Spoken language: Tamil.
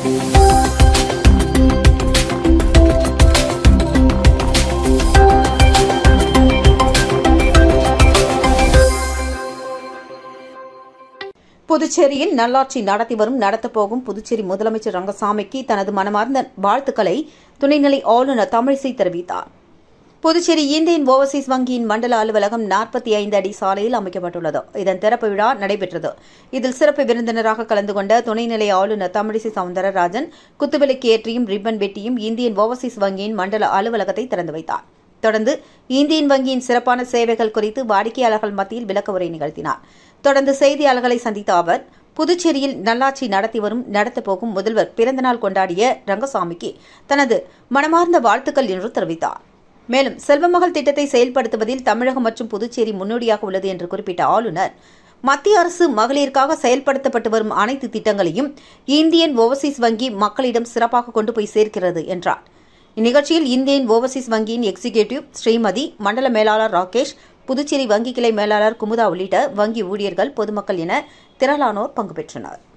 புதுச்சேரியில் நல்லாட்சி நடத்தி வரும் நடத்தப் போகும் புதுச்சேரி முதலமைச்சர் ரங்கசாமிக்கு தனது மனமார்ந்த வாழ்த்துக்களை துணைநிலை ஆளுநர் தமிழிசை தெரிவித்தார் புதுச்சேரி இந்தியன் ஓவர்சீஸ் வங்கியின் மண்டல அலுவலகம் நாற்பத்தி ஐந்து அடி சாலையில் அமைக்கப்பட்டுள்ளது இதன் திறப்பு விழா நடைபெற்றது இதில் சிறப்பு விருந்தினராக கலந்து கொண்ட துணைநிலை ஆளுநர் தமிழிசை சவுந்தரராஜன் குத்துவிளக்கு ஏற்றியும் ரிப்பன் வெட்டியும் இந்தியன் ஓவர்சீஸ் வங்கியின் மண்டல அலுவலகத்தை திறந்து வைத்தார் தொடர்ந்து இந்தியன் வங்கியின் சிறப்பான சேவைகள் குறித்து வாடிக்கையாளர்கள் மத்தியில் விளக்க உரை நிகழ்த்தினார் தொடர்ந்து செய்தியாளர்களை சந்தித்த அவர் புதுச்சேரியில் நல்லாட்சி நடத்தி வரும் நடத்தப் போகும் முதல்வர் பிறந்தநாள் கொண்டாடிய ரங்கசாமிக்கு தனது மனமார்ந்த வாழ்த்துக்கள் என்று தெரிவித்தார் மேலும் செல்வமகள் திட்டத்தை செயல்படுத்துவதில் தமிழகம் மற்றும் புதுச்சேரி முன்னோடியாக உள்ளது என்று குறிப்பிட்ட ஆளுநர் மத்திய அரசு மகளிருக்காக செயல்படுத்தப்பட்டு வரும் அனைத்து திட்டங்களையும் இந்தியன் ஓவர்சீஸ் வங்கி மக்களிடம் சிறப்பாக கொண்டு போய் சேர்க்கிறது என்றார் இந்நிகழ்ச்சியில் இந்தியன் ஓவர்சீஸ் வங்கியின் எக்ஸிகியூட்டிவ் ஸ்ரீமதி மண்டல மேலாளர் ராகேஷ் புதுச்சேரி வங்கி கிளை மேலாளர் குமுதா உள்ளிட்ட வங்கி ஊழியர்கள் பொதுமக்கள் என திரளானோர் பங்கு பெற்றனர்